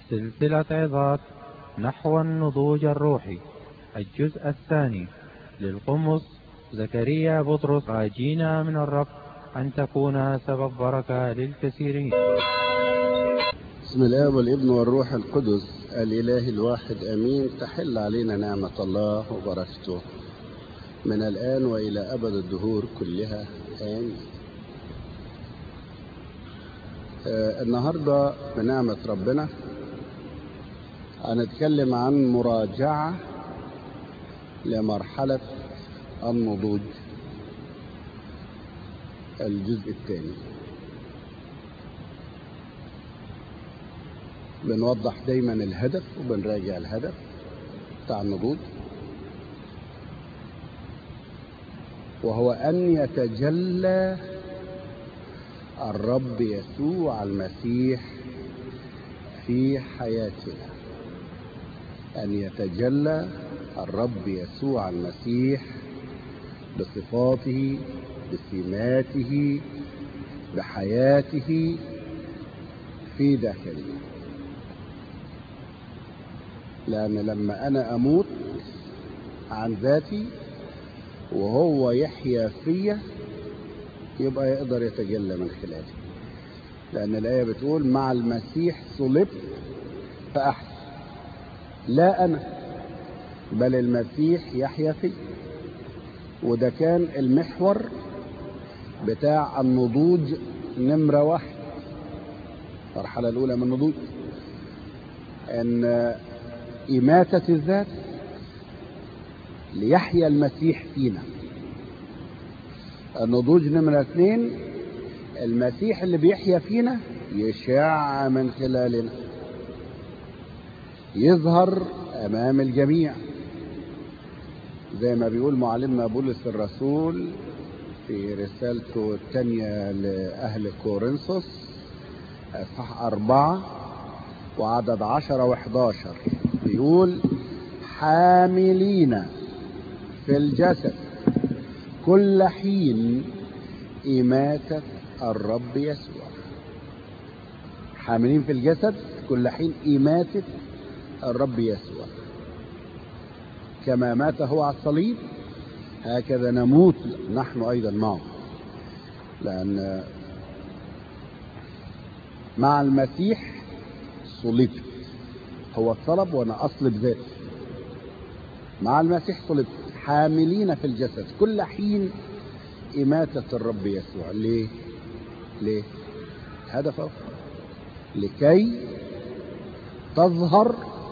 سلسلة عظات نحو النضوج الروحي الجزء الثاني للقمص زكريا بطرس راجينا من الرب أن تكون سبب بركة للكثيرين بسم الله والابن والروح القدس الإله الواحد أمين تحل علينا نعمة الله وبركته من الآن وإلى أبد الدهور كلها آمين آه النهاردة بنعمة ربنا هنتكلم عن مراجعة لمرحلة النضوج الجزء الثاني بنوضح دايما الهدف وبنراجع الهدف بتاع النضوج وهو أن يتجلى الرب يسوع المسيح في حياتنا أن يتجلى الرب يسوع المسيح بصفاته بسماته بحياته في داخلنا لأن لما أنا أموت عن ذاتي وهو يحيا فيا يبقى يقدر يتجلى من خلالي لأن الآية بتقول مع المسيح صلبت فأحيا لا أنا بل المسيح يحيا في وده كان المحور بتاع النضوج نمرة واحد المرحلة الأولى من النضوج أن إماتة الذات ليحيا المسيح فينا النضوج نمرة اثنين المسيح اللي بيحيا فينا يشع من خلالنا يظهر أمام الجميع زي ما بيقول معلمنا بولس الرسول في رسالته الثانية لأهل كورنثوس أصحاح أربعة وعدد عشرة وحداشر بيقول حاملين في الجسد كل حين إماتة الرب يسوع حاملين في الجسد كل حين إماتة الرب يسوع كما مات هو على الصليب هكذا نموت نحن أيضا معه لأن مع المسيح صلبت هو الصلب وأنا أصلب ذاتي مع المسيح صلبت حاملين في الجسد كل حين إماتة الرب يسوع ليه؟ ليه؟ هدفه لكي تظهر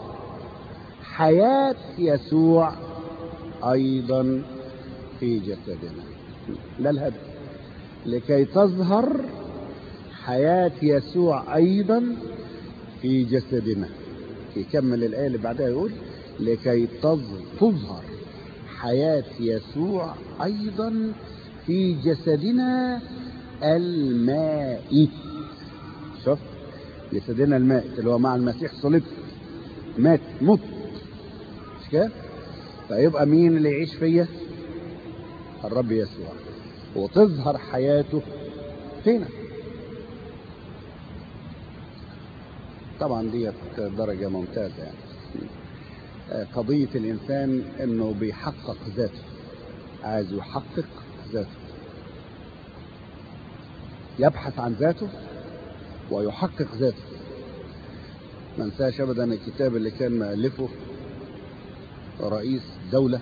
حياة يسوع أيضا في جسدنا ده الهدف لكي تظهر حياة يسوع أيضا في جسدنا يكمل الآية اللي بعدها يقول لكي تظهر حياة يسوع أيضا في جسدنا المائت شوف جسدنا المائت اللي هو مع المسيح صلبت مات مت مش كده فيبقى مين اللي يعيش فيا الرب يسوع وتظهر حياته فينا طبعا ديت درجة ممتازة يعني قضية الإنسان إنه بيحقق ذاته عايز يحقق ذاته يبحث عن ذاته ويحقق ذاته ما انساش ابدا الكتاب اللي كان مؤلفه رئيس دولة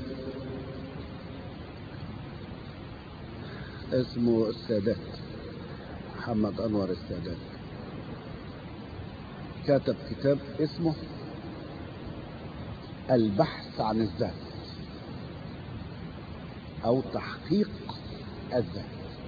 اسمه السادات محمد انور السادات كتب كتاب اسمه البحث عن الذات او تحقيق الذات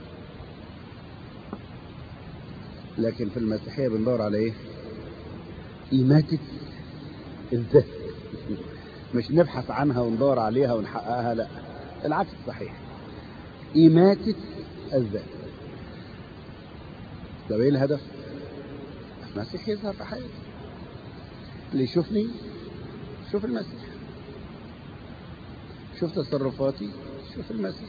لكن في المسيحية بندور على ايه إماتة الذات مش نبحث عنها وندور عليها ونحققها لا العكس صحيح إماتة الذات ده ايه الهدف المسيح يظهر في حياتي اللي يشوفني شوف المسيح شوف تصرفاتي شوف المسيح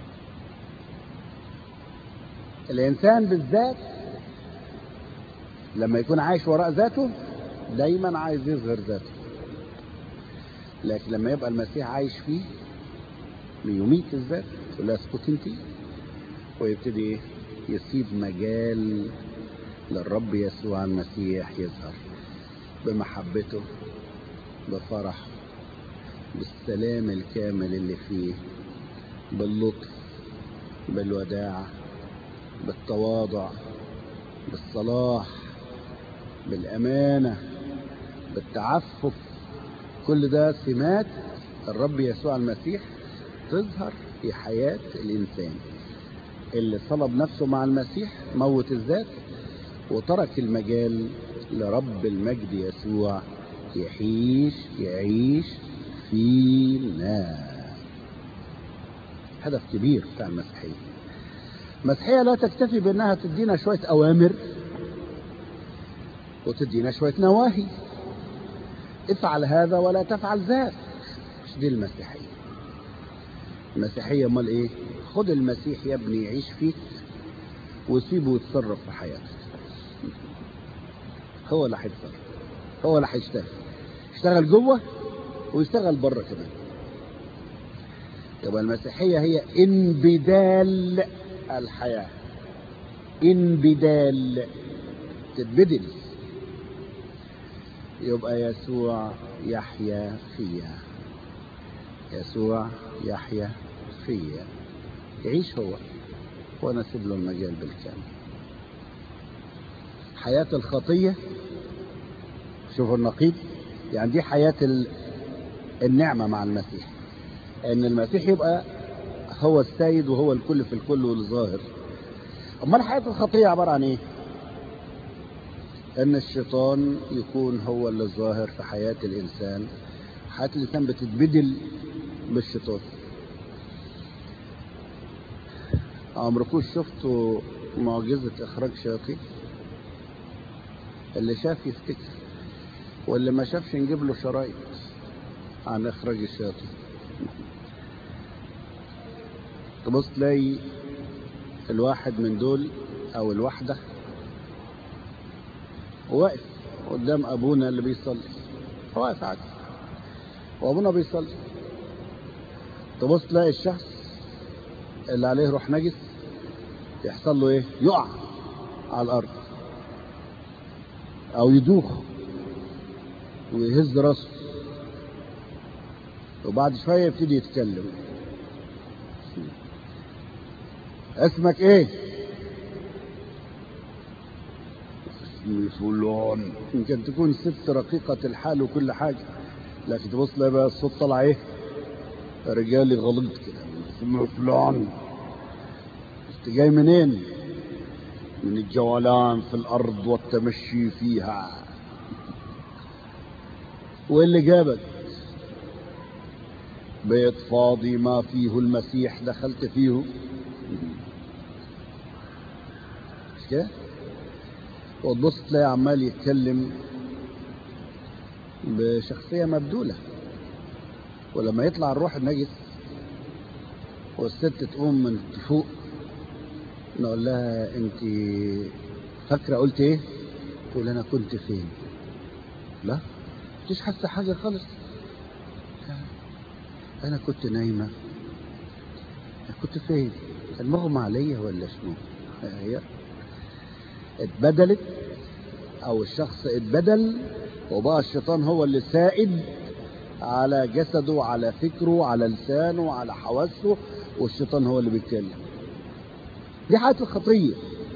الإنسان بالذات لما يكون عايش وراء ذاته دايما عايز يظهر ذاته لكن لما يبقى المسيح عايش فيه يميت الذات يقول لها اسكت انت ويبتدي ايه يسيب مجال للرب يسوع المسيح يظهر بمحبته بفرح بالسلام الكامل اللي فيه باللطف بالوداعة بالتواضع بالصلاح بالأمانة بالتعفف كل ده سمات الرب يسوع المسيح تظهر في حياة الإنسان اللي صلب نفسه مع المسيح موت الذات وترك المجال لرب المجد يسوع يعيش يعيش فينا هدف كبير بتاع المسيحية المسيحية لا تكتفي بأنها تدينا شوية أوامر وتدينا شوية نواهي افعل هذا ولا تفعل ذاك مش دي المسيحية المسيحية امال ايه خد المسيح يا ابني يعيش فيك وسيبه يتصرف في حياتك هو اللي هيتصرف هو اللي هيشتغل يشتغل جوه ويشتغل بره كمان يبقى المسيحية هي انبدال الحياة انبدال تتبدل يبقى يسوع يحيا فيها يسوع يحيا فيا يعيش هو وانا اسيب له المجال بالكامل حياة الخطية شوفوا النقيض يعني دي حياة ال... النعمة مع المسيح ان المسيح يبقى هو السيد وهو الكل في الكل والظاهر امال حياة الخطية عبارة عن ايه ان الشيطان يكون هو اللي ظاهر في حياة الانسان حياة الانسان بتتبدل بالشيطان عمركوش شفتوا معجزة اخراج شياطين اللي شاف يفتكر واللي ما شافش نجيب له شرايط عن اخراج الشياطين تبص تلاقي الواحد من دول او الواحدة واقف قدام ابونا اللي بيصلي واقف عادي وابونا بيصلي تبص تلاقي الشخص اللي عليه روح نجس يحصل له ايه يقع على الارض او يدوخ ويهز راسه وبعد شويه يبتدي يتكلم اسمك ايه اسمي فلان يمكن تكون ست رقيقة الحال وكل حاجة لكن تبص لها بقى الصوت طلع ايه رجالي غلط كده اسمه فلان انت جاي منين من الجولان في الارض والتمشي فيها وايه اللي جابك بيت فاضي ما فيه المسيح دخلت فيه مش كده وتبص تلاقي عمال يتكلم بشخصية مبدولة ولما يطلع الروح النجس والست تقوم من فوق نقول لها انت فاكرة قلت ايه تقول انا كنت فين لا مش حاسة حاجة خالص انا كنت نايمة كنت فين كان مغمى عليا ولا شنو هي اتبدلت او الشخص اتبدل وبقى الشيطان هو اللي سائد على جسده على فكره على لسانه على حواسه والشيطان هو اللي بيتكلم دي حياة الخطية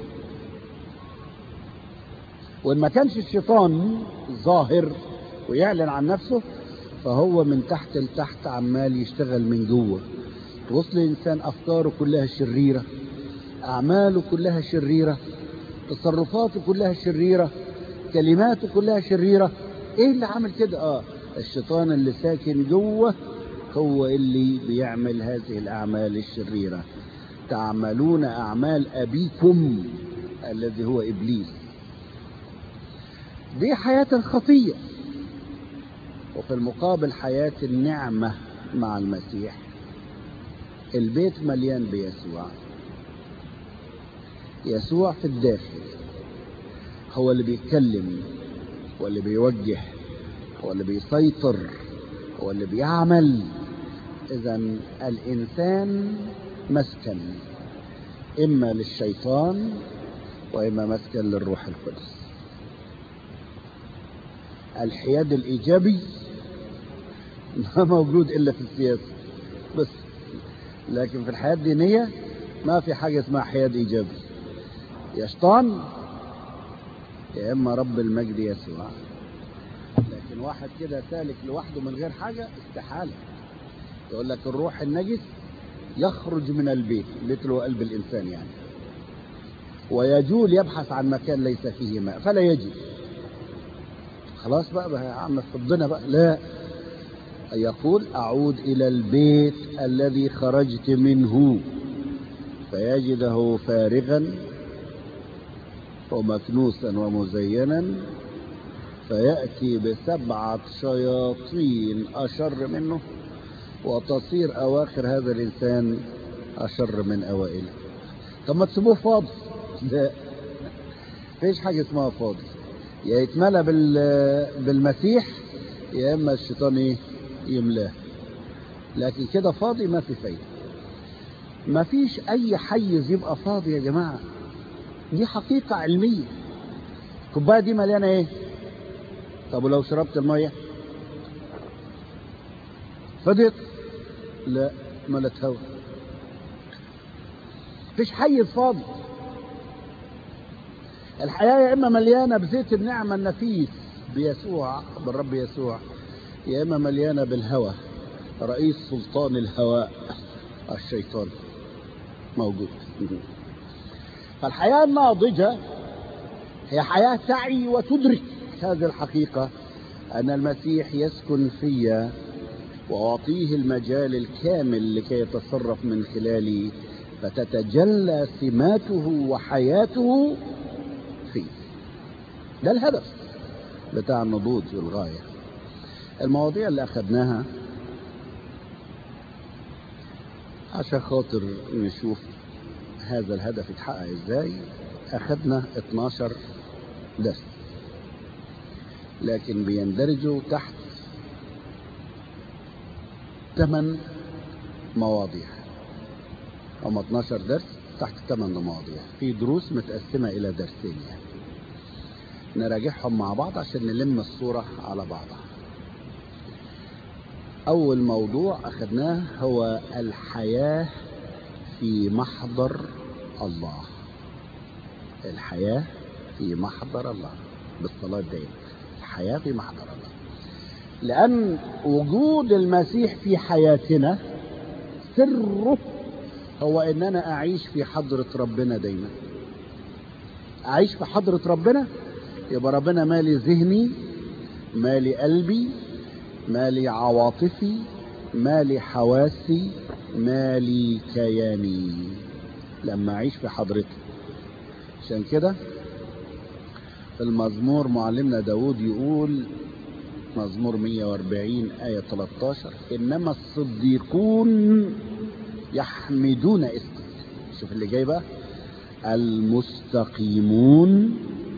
وإن ما كانش الشيطان ظاهر ويعلن عن نفسه فهو من تحت لتحت عمال يشتغل من جوه تبص لإنسان أفكاره كلها شريرة أعماله كلها شريرة تصرفاته كلها شريرة كلماته كلها شريرة إيه اللي عامل كده آه الشيطان اللي ساكن جوه هو اللي بيعمل هذه الأعمال الشريرة تعملون أعمال أبيكم الذي هو إبليس دي حياة الخطية وفي المقابل حياة النعمة مع المسيح البيت مليان بيسوع يسوع في الداخل هو اللي بيتكلم هو اللي بيوجه هو اللي بيسيطر هو اللي بيعمل اذا الانسان مسكن اما للشيطان واما مسكن للروح القدس الحياد الايجابي ما موجود الا في السياسه بس لكن في الحياه الدينيه ما في حاجه اسمها حياد ايجابي يا شيطان يا اما رب المجد يسوع لكن واحد كده سالك لوحده من غير حاجه استحاله يقول لك الروح النجس يخرج من البيت البيت اللي هو قلب الانسان يعني ويجول يبحث عن مكان ليس فيه ماء فلا يجد خلاص بقى بقى يا عم فضنا بقى لا يقول اعود الى البيت الذي خرجت منه فيجده فارغا ومكنوسا ومزينا فيأتي بسبعة شياطين أشر منه وتصير أواخر هذا الإنسان أشر من أوائله طب ما تسيبوه فاضي لا فيش حاجة اسمها فاضي يا يتملى بال- بالمسيح يا إما الشيطان إيه يملاه لكن كده فاضي ما في فايدة ما فيش أي حيز يبقى فاضي يا جماعة دي حقيقة علمية الكوباية دي مليانة إيه طب ولو شربت المية فضيت لا ملت هوا مفيش حيز فاضي الحياة يا إما مليانة بزيت النعمة النفيس بيسوع بالرب يسوع يا إما مليانة بالهوى رئيس سلطان الهواء الشيطان موجود فالحياة الناضجة هي حياة تعي وتدرك هذه الحقيقة أن المسيح يسكن فيا وأعطيه المجال الكامل لكي يتصرف من خلالي فتتجلى سماته وحياته فيه ده الهدف بتاع النضوج والغاية المواضيع اللي أخذناها عشان خاطر نشوف هذا الهدف يتحقق ازاي أخذنا 12 درس لكن بيندرجوا تحت ثمان مواضيع هم 12 درس تحت ثمان مواضيع في دروس متقسمة إلى درسين يعني نراجعهم مع بعض عشان نلم الصورة على بعضها أول موضوع أخذناه هو الحياة في محضر الله الحياة في محضر الله بالصلاة دائما الحياة في محضر الله لأن وجود المسيح في حياتنا سره هو ان انا اعيش في حضرة ربنا دايما اعيش في حضرة ربنا يبقى ربنا مالي ذهني مالي قلبي مالي عواطفي مالي حواسي مالي كياني لما اعيش في حضرته عشان كده في المزمور معلمنا داود يقول مزمور 140 آية 13 إنما الصديقون يحمدون اسمك شوف اللي جاي بقى المستقيمون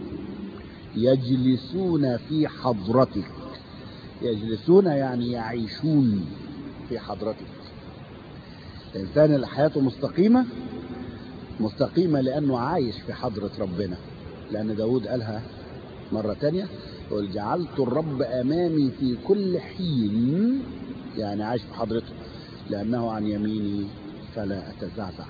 يجلسون في حضرتك يجلسون يعني يعيشون في حضرتك الإنسان اللي حياته مستقيمة مستقيمة لأنه عايش في حضرة ربنا لأن داود قالها مرة تانية يقول جعلت الرب أمامي في كل حين يعني عايش في حضرته لأنه عن يميني فلا أتزعزع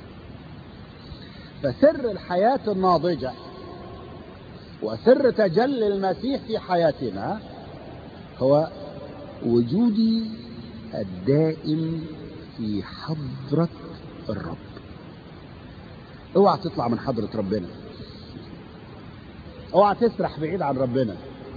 فسر الحياة الناضجة وسر تجلي المسيح في حياتنا هو وجودي الدائم في حضرة الرب اوعى تطلع من حضرة ربنا اوعى تسرح بعيد عن ربنا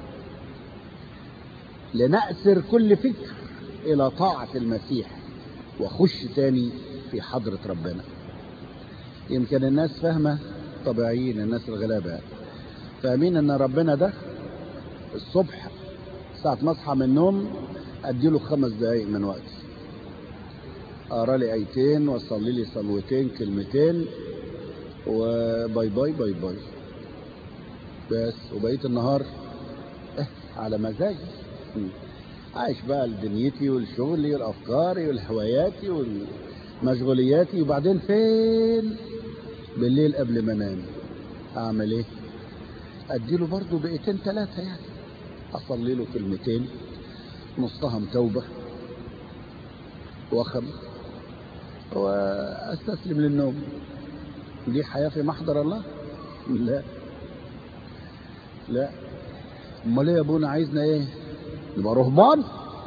لنأسر كل فكر الى طاعة المسيح وخش تاني في حضرة ربنا يمكن الناس فاهمة طبيعيين الناس الغلابة فاهمين ان ربنا ده الصبح ساعة ما اصحى من النوم اديله خمس دقايق من وقتي اقرا لي ايتين واصلي لي صلوتين كلمتين وباي باي باي باي بس وبقيه النهار اه على مزاجي م. عايش بقى لدنيتي والشغلي والافكاري والهواياتي والمشغولياتي وبعدين فين بالليل قبل ما انام اعمل ايه اديله برضه دقيقتين ثلاثه يعني اصلي له كلمتين نصهم توبه وخم واستسلم للنوم دي حياه في محضر الله لا لا امال ايه يا ابونا عايزنا ايه نبقى رهبان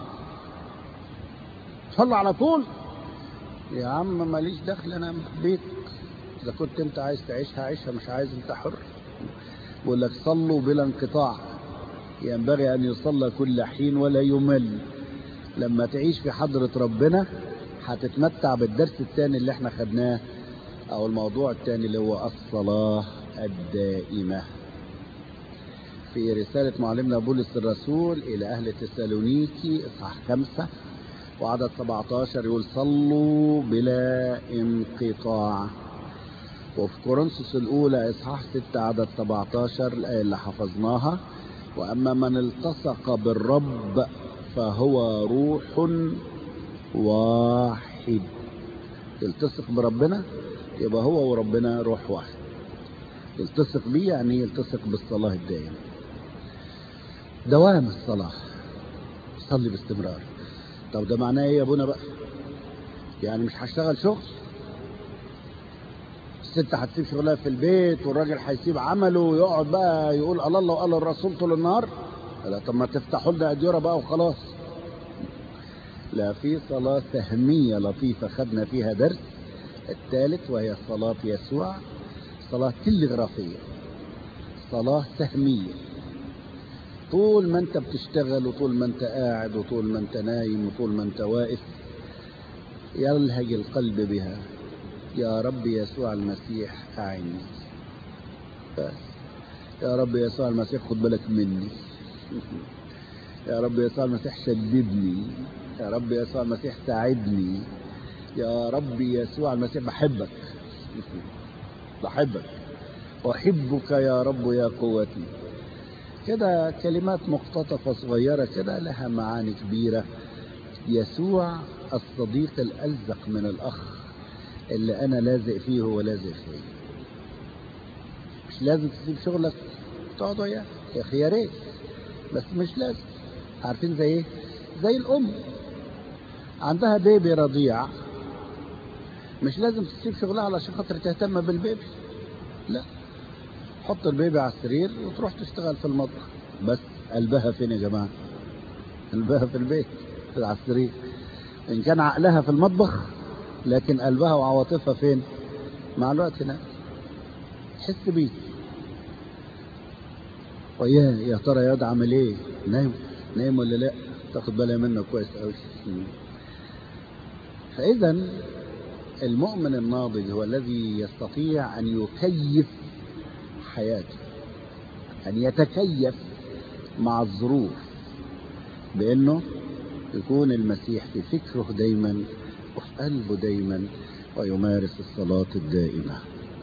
صلى على طول يا عم ماليش دخل انا بيت اذا كنت انت عايز تعيشها عيشها مش عايز انت حر بقول لك صلوا بلا انقطاع ينبغي ان يصلى كل حين ولا يمل لما تعيش في حضرة ربنا هتتمتع بالدرس الثاني اللي احنا خدناه او الموضوع الثاني اللي هو الصلاة الدائمة في رسالة معلمنا بولس الرسول إلى أهل تسالونيكي إصحاح خمسة وعدد 17 يقول صلوا بلا انقطاع وفي كورنثوس الأولى إصحاح 6 عدد 17 الآية اللي حفظناها وأما من التصق بالرب فهو روح واحد يلتصق بربنا يبقى هو وربنا روح واحد يلتصق بيه يعني يلتصق بالصلاة الدائمة دوام الصلاة صلي باستمرار طب ده معناه ايه يا ابونا بقى يعني مش هشتغل شغل الست هتسيب شغلها في البيت والراجل هيسيب عمله ويقعد بقى يقول الله الله وقال الرسول طول النهار لا طب ما تفتحوا لنا اديره بقى وخلاص لا في صلاة سهمية لطيفة خدنا فيها درس الثالث وهي صلاة يسوع صلاة تلغرافية صلاة سهمية طول ما انت بتشتغل وطول ما انت قاعد وطول ما انت نايم وطول ما انت واقف يلهج القلب بها يا رب يسوع المسيح أعني بس يا رب يسوع المسيح خد بالك مني يا رب يسوع المسيح شددني يا رب يسوع المسيح ساعدني يا رب يسوع المسيح بحبك بحبك أحبك يا رب يا قوتي كده كلمات مقتطفة صغيرة كده لها معاني كبيرة يسوع الصديق الألزق من الأخ اللي أنا لازق فيه هو لازق فيه مش لازم تسيب شغلك تقعد وياه يا أخي يا ريت بس مش لازم عارفين زي إيه؟ زي الأم عندها بيبي رضيع مش لازم تسيب شغلها علشان خاطر تهتم بالبيبي لا حط البيبي على السرير وتروح تشتغل في المطبخ بس قلبها فين يا جماعة قلبها في البيت على السرير إن كان عقلها في المطبخ لكن قلبها وعواطفها فين مع الوقت هناك تحس بيه وياه يا ترى يا واد عامل ايه نايم نايم ولا لا تاخد بالها منه كويس قوي فاذا المؤمن الناضج هو الذي يستطيع ان يكيف حياته ان يتكيف مع الظروف بانه يكون المسيح في فكره دايما وفي قلبه دايما ويمارس الصلاة الدائمة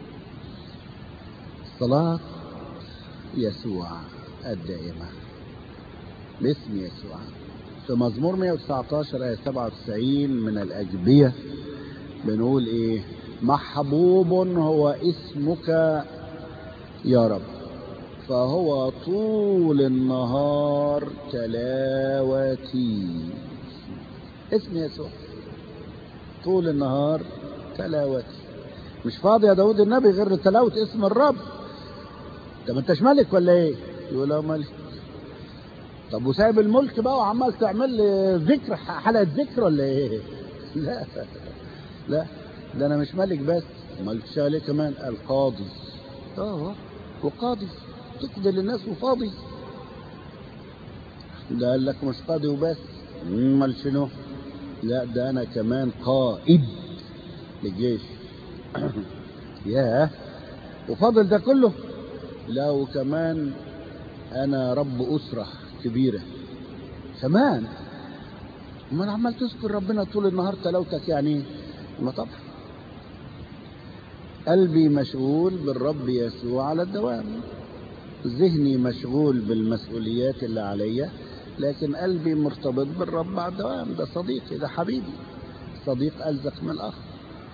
صلاة يسوع الدائمة باسم يسوع في مزمور 119 آية 97 من الأجبية بنقول إيه محبوب هو اسمك يا رب فهو طول النهار تلاوتي اسم يسوع طول النهار تلاوتي مش فاضي يا داود النبي غير تلاوة اسم الرب طب انتش ملك ولا ايه يقول له ملك طب وسايب الملك بقى وعمال تعمل لي ذكر حلقة ذكر ولا ايه لا لا ده انا مش ملك بس ملك شغال كمان القاضي اه وقاضي تقضي للناس وفاضي ده قال لك مش قاضي وبس امال شنو لا ده انا كمان قائد للجيش ياه وفاضل ده كله لا وكمان انا رب اسره كبيره كمان امال عمال تذكر ربنا طول النهار تلاوتك يعني ما طبعا قلبي مشغول بالرب يسوع على الدوام ذهني مشغول بالمسؤوليات اللي عليا لكن قلبي مرتبط بالرب بعد دوام ده صديقي ده حبيبي صديق ألزق من الآخر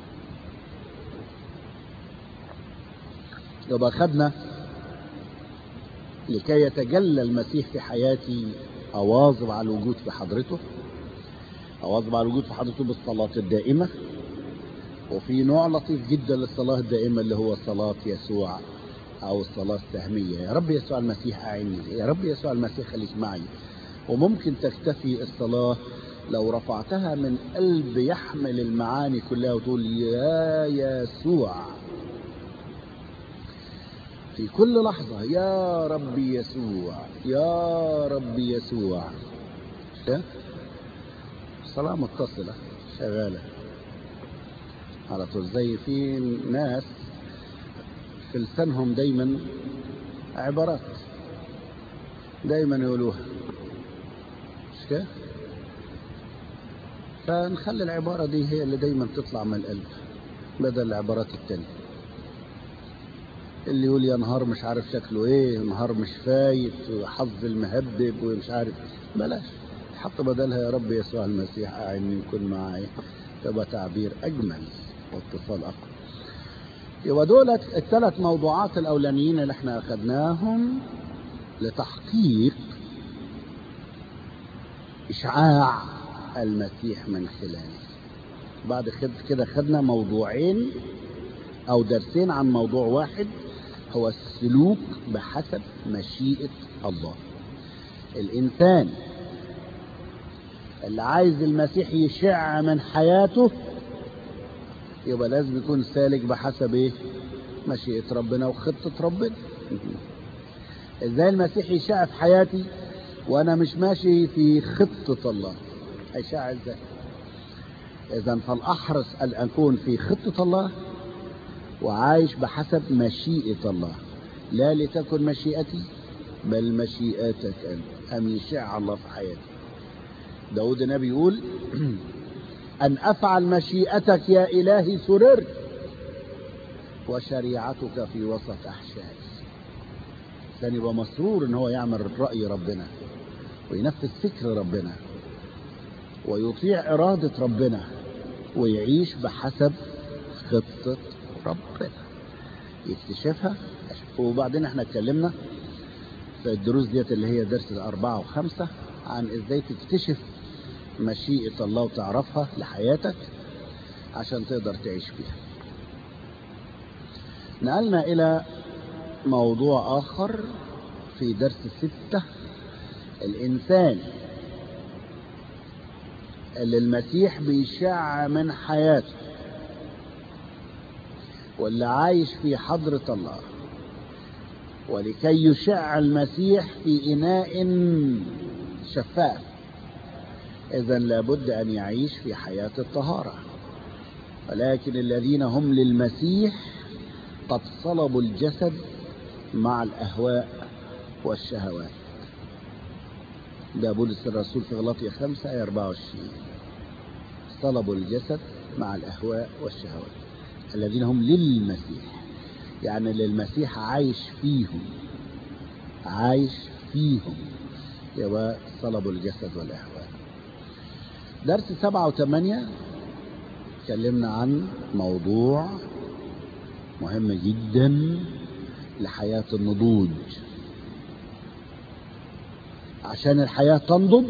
يبقى خدنا لكي يتجلى المسيح في حياتي أواظب على الوجود في حضرته أواظب على الوجود في حضرته بالصلاة الدائمة وفي نوع لطيف جدا للصلاة الدائمة اللي هو صلاة يسوع أو الصلاة السهمية يا رب يسوع المسيح أعني يا رب يسوع المسيح خليك معي وممكن تكتفي الصلاة لو رفعتها من قلب يحمل المعاني كلها وتقول يا يسوع في كل لحظة يا ربي يسوع يا ربي يسوع الصلاة متصلة شغالة على طول زي في ناس في لسانهم دايما عبارات دايما يقولوها مش كده فنخلي العبارة دي هي اللي دايما تطلع من القلب بدل العبارات التانية اللي يقول يا نهار مش عارف شكله ايه نهار مش فايت وحظ المهبب ومش عارف بلاش حط بدلها يا رب يسوع المسيح أعني يكون معي تبقى تعبير أجمل واتصال أقوى يبقى دولت الثلاث موضوعات الأولانيين اللي احنا أخذناهم لتحقيق إشعاع المسيح من خلاله بعد كده خدنا موضوعين أو درسين عن موضوع واحد هو السلوك بحسب مشيئة الله الإنسان اللي عايز المسيح يشع من حياته يبقى لازم يكون سالك بحسب ايه مشيئة ربنا وخطة ربنا ازاي المسيح يشع في حياتي وانا مش ماشي في خطة الله هيشع ازاي اذا فالاحرص ان اكون في خطة الله وعايش بحسب مشيئة الله لا لتكن مشيئتي بل مشيئتك انت ام يشع الله في حياتي داود النبي يقول أن أفعل مشيئتك يا إلهي سررت وشريعتك في وسط أحشائي كان يبقى مسرور ان هو يعمل رأي ربنا وينفذ فكر ربنا ويطيع إرادة ربنا ويعيش بحسب خطة ربنا يكتشفها وبعدين احنا اتكلمنا في الدروس ديت اللي هي درس الأربعة وخمسة عن ازاي تكتشف مشيئة الله وتعرفها لحياتك عشان تقدر تعيش فيها نقلنا إلى موضوع آخر في درس ستة الإنسان اللي المسيح بيشع من حياته واللي عايش في حضرة الله ولكي يشع المسيح في إناء شفاف إذا لابد أن يعيش في حياة الطهارة ولكن الذين هم للمسيح قد صلبوا الجسد مع الأهواء والشهوات ده بولس الرسول في غلاطية 5 آية 24 صلبوا الجسد مع الأهواء والشهوات الذين هم للمسيح يعني للمسيح عايش فيهم عايش فيهم يبقى صلبوا الجسد والأهواء درس سبعة وثمانية اتكلمنا عن موضوع مهم جدا لحياة النضوج عشان الحياة تنضج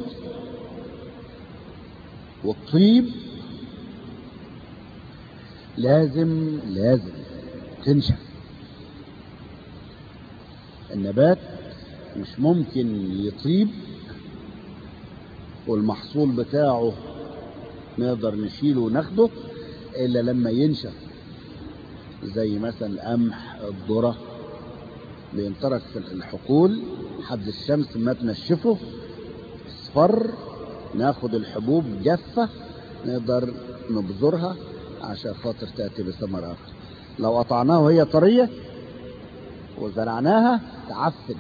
والطيب لازم لازم تنشف النبات مش ممكن يطيب والمحصول بتاعه نقدر نشيله وناخده الا لما ينشف زي مثلا القمح الذره بينترك في الحقول حد الشمس ما تنشفه اصفر ناخد الحبوب جافة نقدر نبذرها عشان خاطر تأتي بثمر آخر لو قطعناها وهي طرية وزرعناها تعفن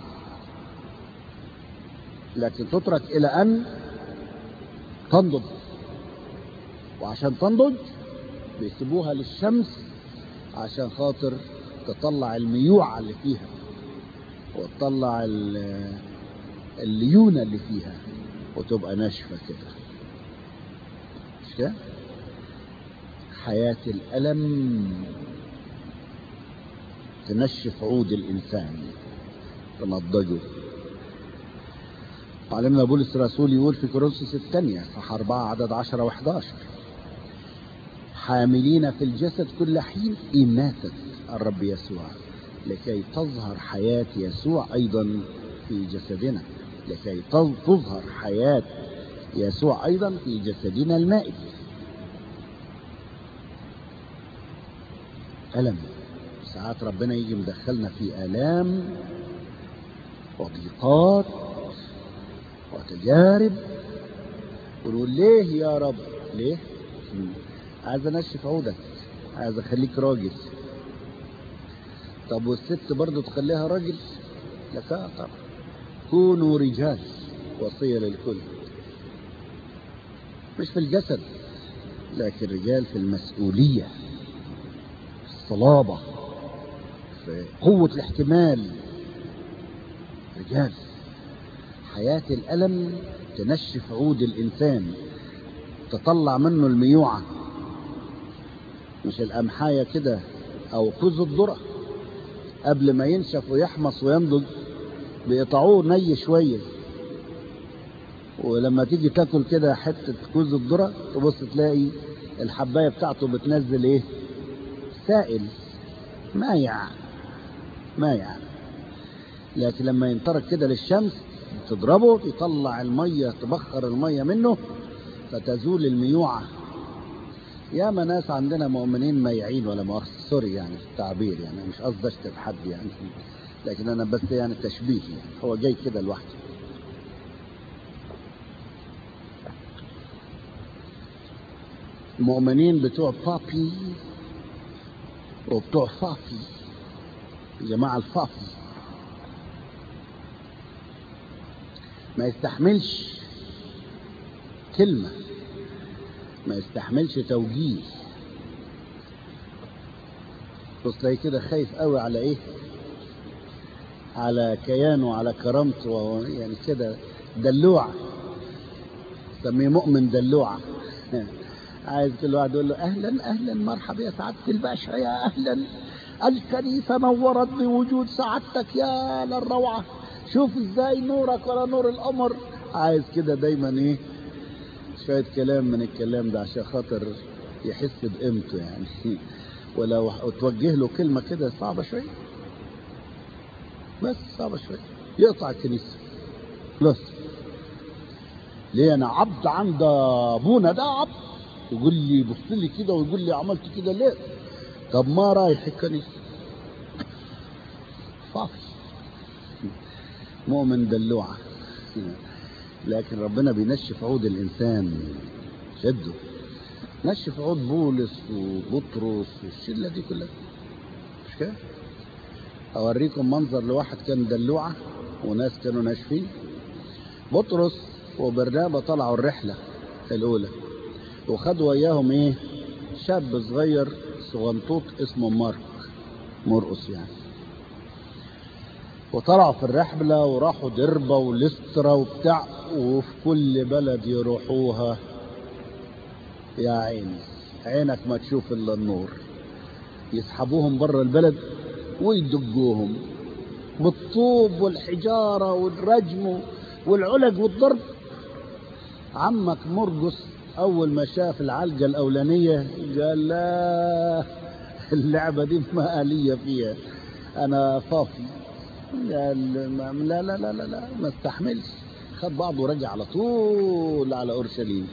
لكن تترك إلى أن تنضج وعشان تنضج بيسيبوها للشمس عشان خاطر تطلع الميوعة اللي فيها وتطلع ال- الليونة اللي فيها وتبقى ناشفة كده مش كده؟ حياة الألم تنشف عود الإنسان تنضجه علمنا بولس الرسول يقول في كورنثوس الثانية صح أربعة عدد عشرة وحداشر حاملين في الجسد كل حين إماتة الرب يسوع لكي تظهر حياة يسوع أيضا في جسدنا لكي تظ- تظهر حياة يسوع أيضا في جسدنا المائت ألم ساعات ربنا يجي مدخلنا في آلام وضيقات وتجارب ونقول ليه يا رب ليه مم. عايز انشف عودك عايز اخليك راجل طب والست برضو تخليها راجل لا لا طبعا كونوا رجال وصية للكل مش في الجسد لكن رجال في المسؤولية في الصلابة في قوة الاحتمال رجال حياة الألم تنشف عود الإنسان تطلع منه الميوعة مش الأمحاية كده أو كوز الذرة قبل ما ينشف ويحمص وينضج بيقطعوه ني شوية ولما تيجي تاكل كده حتة كوز الذرة تبص تلاقي الحباية بتاعته بتنزل ايه سائل مايع مايع لكن لما ينطرق كده للشمس تضربه يطلع المية تبخر المية منه فتزول الميوعة ياما ناس عندنا مؤمنين ميعين ولا مؤاخذة سوري يعني في التعبير يعني مش قصدي اشتم حد يعني لكن انا بس يعني تشبيه يعني هو جاي كده لوحده المؤمنين بتوع بابي وبتوع فافي جماعة الفافي ما يستحملش كلمة ما يستحملش توجيه بص تلاقي كده خايف قوي على ايه على كيانه على كرامته وهو يعني كده دلوع سميه مؤمن دلوعة عايز كل واحد يقول له اهلا اهلا مرحبا يا سعادة الباشا يا اهلا الكنيسة نورت بوجود سعادتك يا للروعة شوف ازاي نورك ولا نور القمر عايز كده دايما ايه شوية كلام من الكلام ده عشان خاطر يحس بقيمته يعني ولو توجه له كلمة كده صعبة شوية بس صعبة شوية يقطع الكنيسة بس ليه انا عبد عند ابونا ده عبد يقول لي بص لي كده ويقول لي عملت كده ليه طب ما رايح الكنيسة صافي مؤمن دلوعة لكن ربنا بينشف عود الإنسان شده نشف عود بولس وبطرس والشلة دي كلها مش كده أوريكم منظر لواحد كان دلوعة وناس كانوا ناشفين بطرس وبرنابا طلعوا الرحلة الأولى وخدوا وياهم إيه شاب صغير صغنطوط اسمه مارك مرقس يعني وطلعوا في الرحلة وراحوا دربة ولسترا وبتاع وفي كل بلد يروحوها يا عيني عينك ما تشوف الا النور يسحبوهم بره البلد ويدقوهم بالطوب والحجارة والرجم والعلق والضرب عمك مرقس أول ما شاف العلقة الأولانية قال لا اللعبة دي ما آلية فيها أنا صافي قال ما- لا لا لا لا لا ما استحملش خد بعضه ورجع على طول على أورشليم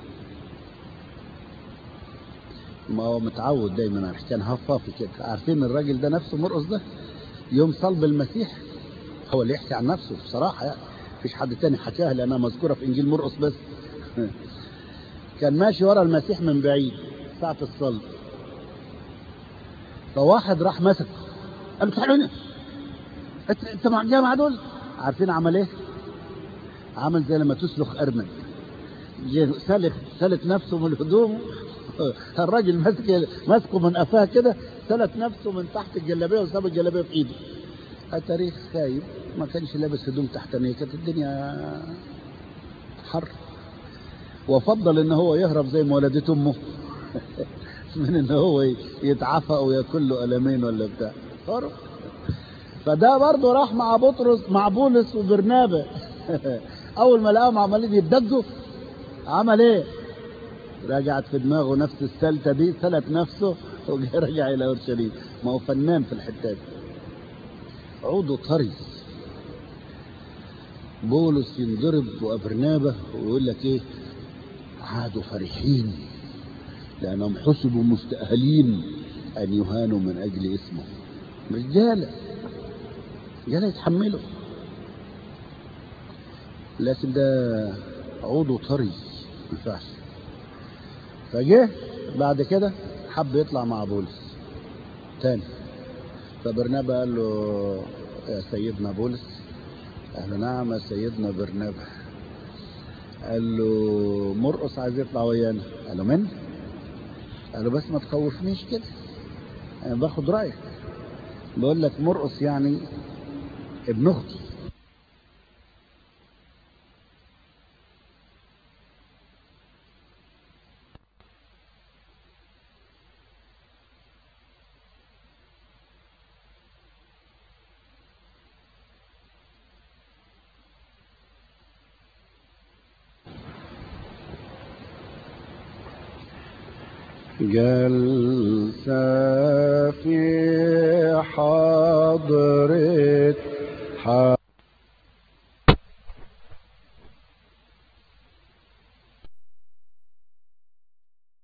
ما هو متعود دايما على كان هفافي كده عارفين الراجل ده نفسه مرقص ده يوم صلب المسيح هو اللي يحكي عن نفسه بصراحة يعني مفيش حد تاني حكاها لأنها مذكورة في إنجيل مرقص بس كان ماشي ورا المسيح من بعيد ساعة الصلب فواحد راح مسك قال له تعالوا هنا انت انت مع الجماعة دول عارفين عمل ايه؟ عمل زي لما تسلخ ارنب جه سلخ سلت نفسه من هدومه الراجل ماسك ماسكه من قفاه كده سلت نفسه من تحت الجلابيه وساب الجلابيه في ايده التاريخ خايب ما كانش لابس هدوم تحتانية كانت الدنيا حر وفضل ان هو يهرب زي ما ولدته امه من ان هو يتعفى وياكل له قلمين ولا بتاع هرب فده برضه راح مع بطرس مع بولس وبرنابا اول ما لقاهم عمالين يتدجوا عمل ايه رجعت في دماغه نفس السلتة دي سلت نفسه ورجع الى اورشليم ما هو فنان في الحتات عوده طري بولس ينضرب وبرنابا ويقول لك ايه عادوا فرحين لانهم حسبوا مستأهلين ان يهانوا من اجل اسمه رجاله رجاله يتحملوا لكن ده عوده طري ما ينفعش فجه بعد كده حب يطلع مع بولس تاني فبرنابا قال له يا سيدنا بولس قال له نعم يا سيدنا برنابا قال له مرقص عايز يطلع ويانا قال له من قال له بس ما تخوفنيش كده انا باخد رايك بقول لك مرقص يعني ابن اختي جلسة في حضرة